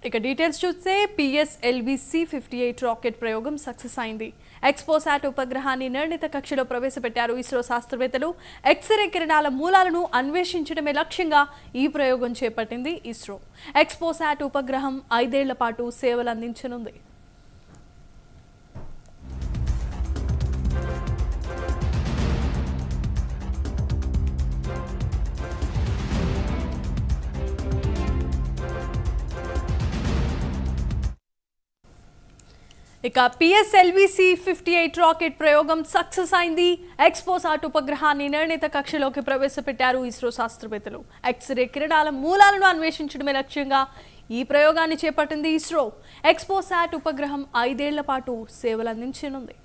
ఇక డీటెయిల్స్ చూస్తే PSLV C fifty eight rocket ప్రయోగం సక్సెస్ అయింది ఎక్స్పోసాట్ ఉపగ్రహాన్ని నిర్ణీత కక్షలో ప్రవేశపెట్టారు ఇస్రో శాస్త్రవేత్తలు ఎక్స్రే కిరణాల మూలాలను అన్వేషించడమే లక్ష్యంగా ఈ ప్రయోగం చేపట్టింది ఇస్రో ఎక్స్పోసాట్ ఉపగ్రహం ఐదేళ్ల పాటు సేవలు అందించనుంది ఇక పిఎస్ఎల్విసి ఫిఫ్టీ ఎయిట్ రాకెట్ ప్రయోగం సక్సెస్ అయింది ఎక్స్పోసాట్ ఉపగ్రహాన్ని నిర్ణీత కక్షలోకి ప్రవేశపెట్టారు ఇస్రో శాస్త్రవేత్తలు ఎక్స్రే కిరణాల మూలాలను అన్వేషించడమే లక్ష్యంగా ఈ ప్రయోగాన్ని చేపట్టింది ఇస్రో ఎక్స్పోసాట్ ఉపగ్రహం ఐదేళ్ల పాటు సేవలు అందించనుంది